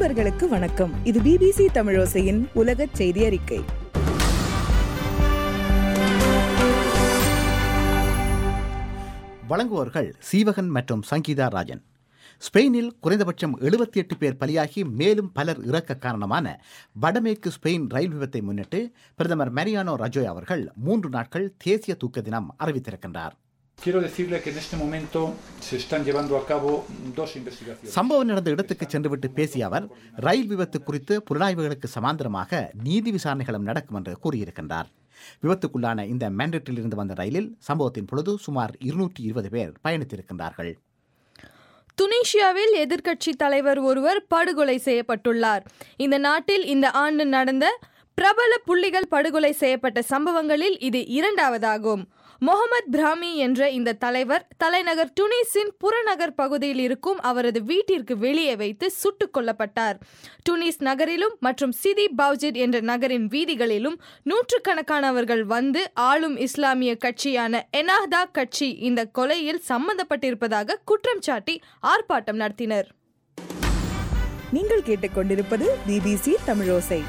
நேயர்களுக்கு வணக்கம் இது பிபிசி தமிழோசையின் உலகச் செய்தி அறிக்கை வழங்குவோர்கள் சீவகன் மற்றும் சங்கீதா ராஜன் ஸ்பெயினில் குறைந்தபட்சம் எழுபத்தி எட்டு பேர் பலியாகி மேலும் பலர் இறக்க காரணமான வடமேற்கு ஸ்பெயின் ரயில் விபத்தை முன்னிட்டு பிரதமர் மரியானோ ரஜோய் அவர்கள் மூன்று நாட்கள் தேசிய தூக்க தினம் அறிவித்திருக்கின்றார் Quiero decirle que en este momento se están llevando a cabo dos investigaciones. சம்பவம் நடந்த இடத்துக்கு சென்றுவிட்டு பேசிய அவர் ரயில் விபத்து குறித்து புலனாய்வுகளுக்கு சமாந்தரமாக நீதி விசாரணைகளும் நடக்கும் என்று கூறியிருக்கின்றார் விபத்துக்குள்ளான இந்த மேண்டேட்டில் இருந்து வந்த ரயிலில் சம்பவத்தின் பொழுது சுமார் இருநூற்றி இருபது பேர் பயணித்திருக்கின்றார்கள் துனிஷியாவில் எதிர்க்கட்சி தலைவர் ஒருவர் படுகொலை செய்யப்பட்டுள்ளார் இந்த நாட்டில் இந்த ஆண்டு நடந்த பிரபல புள்ளிகள் படுகொலை செய்யப்பட்ட சம்பவங்களில் இது இரண்டாவதாகும் முகமது பிராமி என்ற இந்த தலைவர் தலைநகர் டுனிஸின் புறநகர் பகுதியில் இருக்கும் அவரது வீட்டிற்கு வெளியே வைத்து சுட்டுக் கொல்லப்பட்டார் டுனிஸ் நகரிலும் மற்றும் சிதி பவுஜிட் என்ற நகரின் வீதிகளிலும் நூற்றுக்கணக்கானவர்கள் வந்து ஆளும் இஸ்லாமிய கட்சியான எனாஹ்தா கட்சி இந்த கொலையில் சம்பந்தப்பட்டிருப்பதாக குற்றம் சாட்டி ஆர்ப்பாட்டம் நடத்தினர் நீங்கள் கேட்டுக்கொண்டிருப்பது பிபிசி தமிழோசை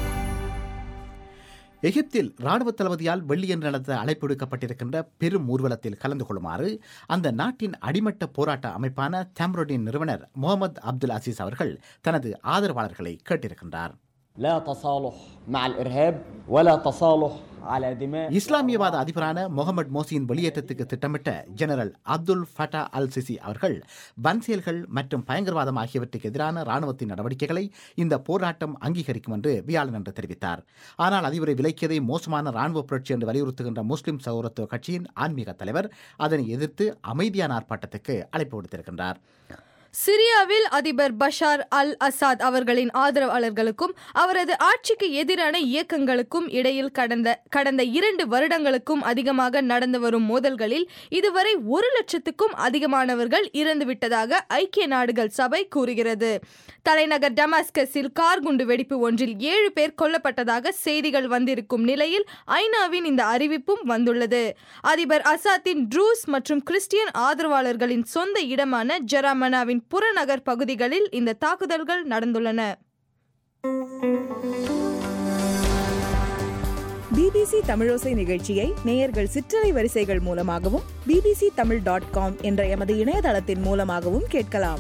எகிப்தில் ராணுவ தளபதியால் வெள்ளியன்று நடத்த அழைப்பு விடுக்கப்பட்டிருக்கின்ற பெரும் ஊர்வலத்தில் கலந்து கொள்ளுமாறு அந்த நாட்டின் அடிமட்ட போராட்ட அமைப்பான தாம்ரோடின் நிறுவனர் முகமது அப்துல் அசீஸ் அவர்கள் தனது ஆதரவாளர்களை கேட்டிருக்கின்றார் لا تصالح مع الارهاب ولا تصالح على دماء இஸ்லாமியவாத அதிபரான முகமது மோசியின் வெளியேற்றத்துக்கு திட்டமிட்ட general Abdul Fattah al Sisi அவர்கள் வன்செயல்கள் மற்றும் பயங்கரவாதம் ஆகியவற்றுக்கு எதிரான ராணுவத்தின் நடவடிக்கைகளை இந்த போராட்டம் அங்கீகரிக்கும் என்று வியாழன் என்று தெரிவித்தார் ஆனால் அதிபரை விலக்கியதை மோசமான ராணுவ புரட்சி என்று வலியுறுத்துகின்ற முஸ்லிம் சகோதரத்துவ கட்சியின் ஆன்மீக தலைவர் அதனை எதிர்த்து அமைதியான ஆர்ப்பாட்டத்துக்கு அழைப்பு விடுத்திருக்கின்றார் சிரியாவில் அதிபர் பஷார் அல் அசாத் அவர்களின் ஆதரவாளர்களுக்கும் அவரது ஆட்சிக்கு எதிரான இயக்கங்களுக்கும் இடையில் கடந்த கடந்த இரண்டு வருடங்களுக்கும் அதிகமாக நடந்து வரும் மோதல்களில் இதுவரை ஒரு லட்சத்துக்கும் அதிகமானவர்கள் இறந்துவிட்டதாக ஐக்கிய நாடுகள் சபை கூறுகிறது தலைநகர் டமாஸ்கஸில் கார் குண்டு வெடிப்பு ஒன்றில் ஏழு பேர் கொல்லப்பட்டதாக செய்திகள் வந்திருக்கும் நிலையில் ஐநாவின் இந்த அறிவிப்பும் வந்துள்ளது அதிபர் அசாத்தின் ட்ரூஸ் மற்றும் கிறிஸ்டியன் ஆதரவாளர்களின் சொந்த இடமான ஜெராமனாவின் புறநகர் பகுதிகளில் இந்த தாக்குதல்கள் நடந்துள்ளன பிபிசி தமிழோசை நிகழ்ச்சியை நேயர்கள் சிற்றலை வரிசைகள் மூலமாகவும் பிபிசி தமிழ் டாட் காம் என்ற எமது இணையதளத்தின் மூலமாகவும் கேட்கலாம்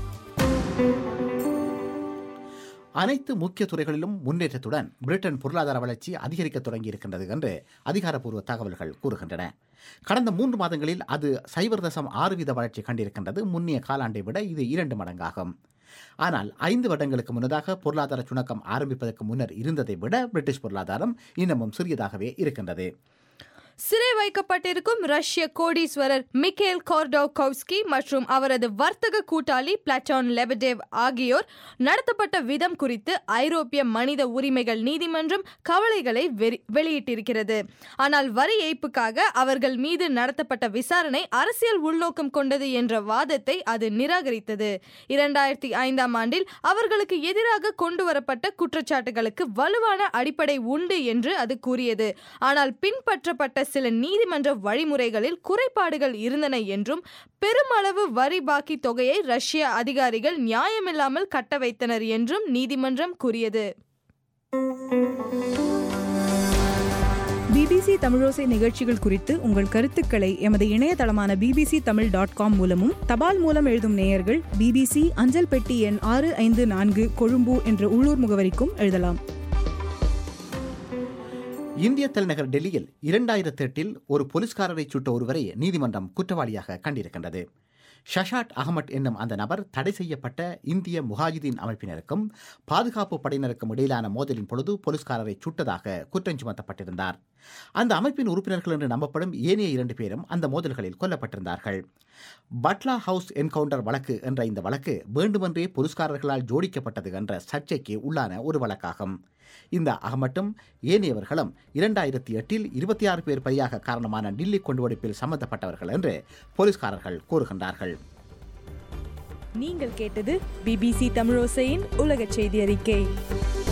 அனைத்து முக்கிய துறைகளிலும் முன்னேற்றத்துடன் பிரிட்டன் பொருளாதார வளர்ச்சி அதிகரிக்க தொடங்கி இருக்கின்றது என்று அதிகாரப்பூர்வ தகவல்கள் கூறுகின்றன கடந்த மூன்று மாதங்களில் அது சைபர் தசம் ஆறு வீத வளர்ச்சி கண்டிருக்கின்றது முன்னைய காலாண்டை விட இது இரண்டு மடங்காகும் ஆனால் ஐந்து வருடங்களுக்கு முன்னதாக பொருளாதார சுணக்கம் ஆரம்பிப்பதற்கு முன்னர் இருந்ததை விட பிரிட்டிஷ் பொருளாதாரம் இன்னமும் சிறியதாகவே இருக்கின்றது சிறை வைக்கப்பட்டிருக்கும் ரஷ்ய கோடீஸ்வரர் மிக்கேல் கோர்டோகோவ்ஸ்கி மற்றும் அவரது வர்த்தக கூட்டாளி பிளாட்டான் லெபடேவ் ஆகியோர் நடத்தப்பட்ட விதம் குறித்து ஐரோப்பிய மனித உரிமைகள் நீதிமன்றம் கவலைகளை வெறி- வெளியிட்டிருக்கிறது ஆனால் வரி ஏய்ப்புக்காக அவர்கள் மீது நடத்தப்பட்ட விசாரணை அரசியல் உள்நோக்கம் கொண்டது என்ற வாதத்தை அது நிராகரித்தது இரண்டாயிரத்தி ஐந்தாம் ஆண்டில் அவர்களுக்கு எதிராக கொண்டுவரப்பட்ட குற்றச்சாட்டுகளுக்கு வலுவான அடிப்படை உண்டு என்று அது கூறியது ஆனால் பின்பற்றப்பட்ட சில நீதிமன்ற வழிமுறைகளில் குறைபாடுகள் இருந்தன என்றும் பெருமளவு வரி பாக்கி தொகையை ரஷ்ய அதிகாரிகள் நியாயமில்லாமல் கட்ட வைத்தனர் என்றும் நீதிமன்றம் கூறியது பிபிசி தமிழோசை நிகழ்ச்சிகள் குறித்து உங்கள் கருத்துக்களை எமது இணையதளமான பிபிசி தமிழ் டாட் காம் மூலமும் தபால் மூலம் எழுதும் நேயர்கள் பிபிசி அஞ்சல் பெட்டி எண் ஆறு ஐந்து நான்கு கொழும்பு என்ற உள்ளூர் முகவரிக்கும் எழுதலாம் இந்திய தலைநகர் டெல்லியில் இரண்டாயிரத்தி எட்டில் ஒரு போலீஸ்காரரை சுட்ட ஒருவரை நீதிமன்றம் குற்றவாளியாக கண்டிருக்கின்றது ஷஷாட் அகமட் என்னும் அந்த நபர் தடை செய்யப்பட்ட இந்திய முஹாஜிதீன் அமைப்பினருக்கும் பாதுகாப்பு படையினருக்கும் இடையிலான மோதலின் பொழுது போலீஸ்காரரை சுட்டதாக குற்றம் சுமத்தப்பட்டிருந்தார் அந்த அமைப்பின் உறுப்பினர்கள் என்று நம்பப்படும் ஏனைய இரண்டு பேரும் அந்த மோதல்களில் கொல்லப்பட்டிருந்தார்கள் பட்லா ஹவுஸ் என்கவுண்டர் வழக்கு என்ற இந்த வழக்கு வேண்டுமென்றே போலீஸ்காரர்களால் ஜோடிக்கப்பட்டது என்ற சர்ச்சைக்கு உள்ளான ஒரு வழக்காகும் இந்த அகமட்டும் ஏனையவர்களும் இரண்டாயிரத்தி எட்டில் இருபத்தி ஆறு பேர் பலியாக காரணமான டில்லி குண்டுவெடிப்பில் சம்பந்தப்பட்டவர்கள் என்று போலீஸ்காரர்கள் கூறுகின்றார்கள் நீங்கள் கேட்டது பிபிசி தமிழோசையின் உலகச் செய்தி அறிக்கை